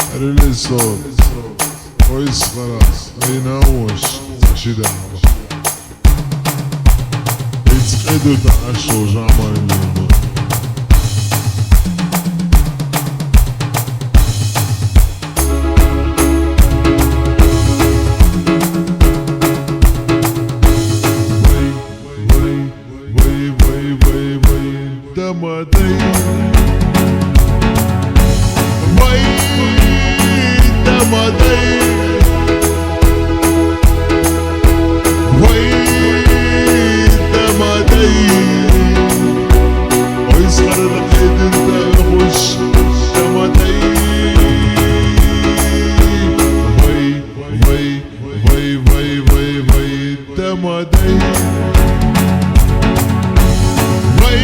قالوا لي الصوت كويس خلاص هينوش شي دعوة يتقعدوا تعشوا جعمر اليوم وي وي وي وي وي وي دمدي وي دمدي وي دمدي ويصغر القيد انت خش دمدي وي وي وي وي وي وي دمدي وي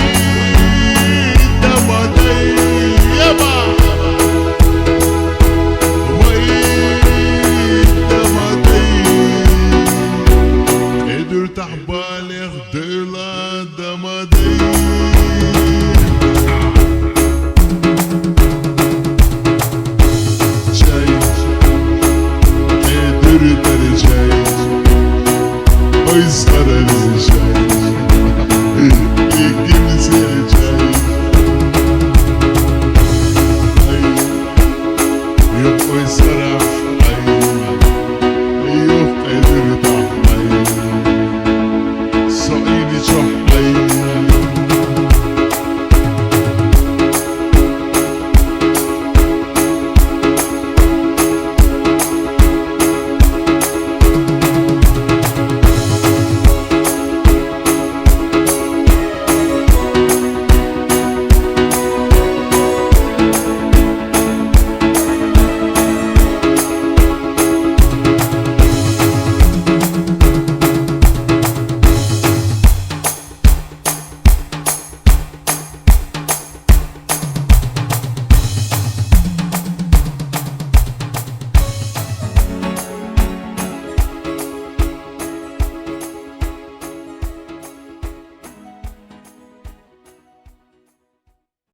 دمدي يابا وي دمدي قدرت احبالغ دلا دمدي جاي قدرت انا جاي ويصغر انا جاي الجنس جاي يبقى يصغر